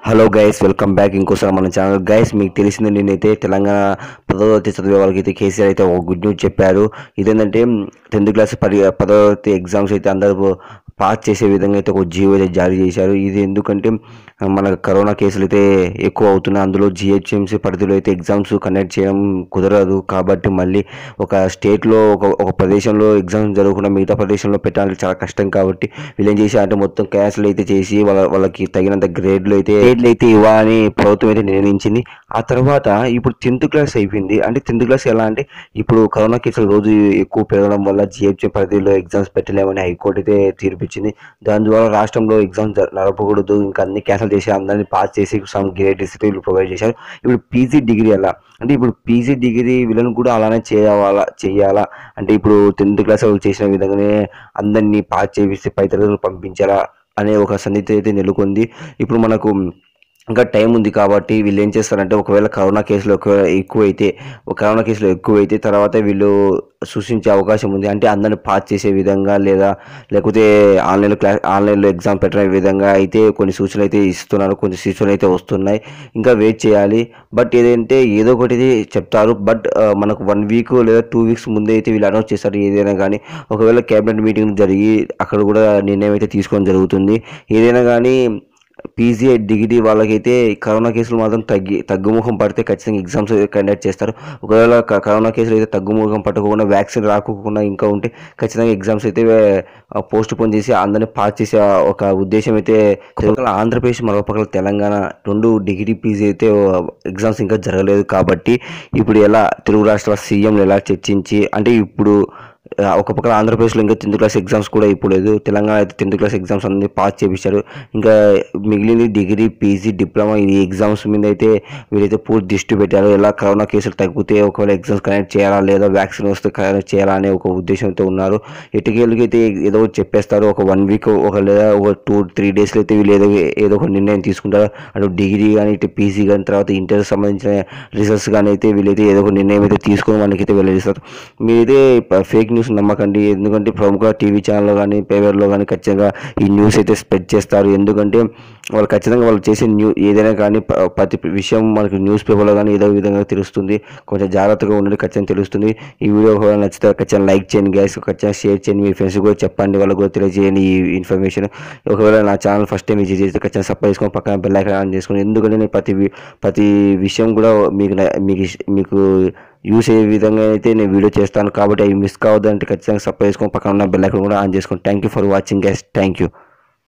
hello guys welcome back ఇంకోసారి మన channel guys మీకు తెలిసింది నేనైతే తెలంగాణ పదవ తరగతి చదివే వాళ్ళకి అయితే కేసీఆర్ అయితే ఒక గుడ్ న్యూస్ చెప్పారు ఇదేంటంటే టెన్త్ క్లాస్ పది పదవ తరగతి ఎగ్జామ్స్ అయితే అందరూ పాస్ చేసే విధంగా అయితే ఒక జీవో అయితే జారీ చేశారు ఇది ఎందుకంటే మన కరోనా కేసులు అయితే ఎక్కువ అవుతున్నాయి అందులో జిహెచ్ఎంసీ పరిధిలో అయితే ఎగ్జామ్స్ కండక్ట్ చేయడం కుదరదు కాబట్టి మళ్ళీ ఒక స్టేట్లో ఒక ఒక ప్రదేశంలో ఎగ్జామ్స్ జరగకుండా మిగతా ప్రదేశంలో పెట్టాలంటే చాలా కష్టం కాబట్టి వీళ్ళు ఏం చేశారంటే మొత్తం క్యాన్సిల్ అయితే చేసి వాళ్ళ వాళ్ళకి తగినంత గ్రేడ్లు అయితే గ్రేడ్లు అయితే ఇవ్వాలని ప్రభుత్వం అయితే నిర్ణయించింది ఆ తర్వాత ఇప్పుడు టెన్త్ క్లాస్ అయిపోయింది అంటే టెన్త్ క్లాస్ ఎలా అంటే ఇప్పుడు కరోనా కేసులు రోజు ఎక్కువ పెరగడం వల్ల జిహెచ్ఎం పరిధిలో ఎగ్జామ్స్ పెట్టలేమని హైకోర్టు అయితే తీర్పిచ్చింది దాని ద్వారా రాష్ట్రంలో ఎగ్జామ్స్ నడపకూడదు ఇంకా అన్ని క్యాన్సిల్ చేసి అందరినీ పాస్ చేసి సమ్ గ్రేడ్ అయితే వీళ్ళు ప్రొవైడ్ చేశారు ఇప్పుడు పీజీ డిగ్రీ అలా అంటే ఇప్పుడు పీజీ డిగ్రీ వీళ్ళని కూడా అలానే చేయాలా చేయాలా అంటే ఇప్పుడు టెన్త్ క్లాస్ వాళ్ళు చేసిన విధంగానే అందరినీ పాస్ చేపిస్తే పై తరగతులు పంపించాలా అనే ఒక సన్నిధి అయితే నెలకొంది ఇప్పుడు మనకు ఇంకా టైం ఉంది కాబట్టి వీళ్ళు ఏం చేస్తారంటే ఒకవేళ కరోనా కేసులు ఒకవేళ ఎక్కువైతే ఒక కరోనా కేసులు ఎక్కువైతే తర్వాత వీళ్ళు సూచించే అవకాశం ఉంది అంటే అందరిని పాస్ చేసే విధంగా లేదా లేకపోతే ఆన్లైన్లో క్లాస్ ఆన్లైన్లో ఎగ్జామ్ పెట్టే విధంగా అయితే కొన్ని సూచనలు అయితే ఇస్తున్నారు కొన్ని సూచనలు అయితే వస్తున్నాయి ఇంకా వెయిట్ చేయాలి బట్ ఏదంటే ఏదో ఒకటి అయితే చెప్తారు బట్ మనకు వన్ వీక్ లేదా టూ వీక్స్ ముందే అయితే వీళ్ళు అనౌన్స్ చేస్తారు ఏదైనా కానీ ఒకవేళ క్యాబినెట్ మీటింగ్ జరిగి అక్కడ కూడా నిర్ణయం అయితే తీసుకోవడం జరుగుతుంది ఏదైనా కానీ పీజీ డిగ్రీ వాళ్ళకైతే కరోనా కేసులు మాత్రం తగ్గి తగ్గుముఖం పడితే ఖచ్చితంగా ఎగ్జామ్స్ కండక్ట్ చేస్తారు ఒకవేళ క- కరోనా కేసులు అయితే తగ్గుముఖం పట్టకుండా వ్యాక్సిన్ రాకుండా ఇంకా ఉంటే ఖచ్చితంగా ఎగ్జామ్స్ అయితే పోస్ట్ పోన్ చేసి అందరినీ పాస్ చేసే ఒక ఉద్దేశం అయితే ఒకవేళ ఆంధ్రప్రదేశ్ మరో పక్కన తెలంగాణ రెండు డిగ్రీ పీజీ అయితే ఎగ్జామ్స్ ఇంకా జరగలేదు కాబట్టి ఇప్పుడు ఎలా తెలుగు రాష్ట్రాల సీఎంలు ఎలా చర్చించి అంటే ఇప్పుడు ఆ, ఒక పక్కన ఆంధ్రప్రదేశ్లో ఇంకా టెన్త్ క్లాస్ ఎగ్జామ్స్ కూడా ఇవ్వలేదు తెలంగాణ అయితే టెన్త్ క్లాస్ ఎగ్జామ్స్ అన్ని పాస్ చేపించారు ఇంకా మిగిలింది డిగ్రీ పీజీ డిప్లొమా ఈ ఎగ్జామ్స్ మీద అయితే వీరైతే పూర్తి దృష్టి పెట్టారు ఎలా కరోనా కేసులు తగ్గితే ఒకవేళ ఎగ్జామ్స్ కనెక్ట్ చేయాలా లేదా వ్యాక్సిన్ వస్తే కనెక్ట్ చేయాలా అనే ఒక ఉద్దేశంతో ఉన్నారు ఎటుకేళ్ళకి అయితే ఏదో ఒకటి చెప్పేస్తారు ఒక వన్ వీక్ ఒక లేదా ఒక టూ త్రీ డేస్లో అయితే వీళ్ళు ఏదో ఏదో ఒక నిర్ణయం తీసుకుంటారు అటు డిగ్రీ కానీ ఇటు పీజీ కానీ తర్వాత ఇంటర్ సంబంధించిన రిజల్ట్స్ కానీ అయితే వీళ్ళైతే ఏదో ఒక నిర్ణయం అయితే తీసుకొని మనకైతే వెల్లడిస్తారు మీరైతే ఫేక్ న్యూస్ నమ్మకండి ఎందుకంటే ప్రముఖ టీవీ ఛానల్లో కానీ పేపర్లో కానీ ఖచ్చితంగా ఈ న్యూస్ అయితే స్ప్రెడ్ చేస్తారు ఎందుకంటే వాళ్ళు ఖచ్చితంగా వాళ్ళు చేసే న్యూ ఏదైనా కానీ ప- ప్రతి విషయం మనకి న్యూస్ పేపర్లో కానీ ఏదో విధంగా తెలుస్తుంది కొంచెం జాగ్రత్తగా ఉండండి ఖచ్చితంగా తెలుస్తుంది ఈ వీడియో ఒకవేళ నచ్చితే ఖచ్చితంగా లైక్ చేయండి గ్యాస్ ఖచ్చితంగా షేర్ చేయండి మీ ఫ్రెండ్స్ కూడా చెప్పండి వాళ్ళకు కూడా తెలియజేయండి ఈ ఇన్ఫర్మేషన్ ఒకవేళ నా ఛానల్ ఫస్ట్ టైం విజిట్ చేస్తే ఖచ్చితంగా సబ్స్క్రైబ్ చేసుకొని పక్కన బెల్ ఐకాన్ ఆన్ చేసుకోండి ఎందుకంటే నేను ప్రతి వి- ప్రతి విషయం కూడా మీకు న- మీకు ఇష్- మీకు యూస్ అయ్యే విధంగా అయితే నేను వీడియో చేస్తాను కాబట్టి అవి మిస్ కావద్దంటే ఖచ్చితంగా సబ్స్క్రైబ్ చేసుకొని పక్కన ఉన్న బెల్ ఐకాన్ కూడా ఆన్ చేసుకోండి thank you for watching guys thank you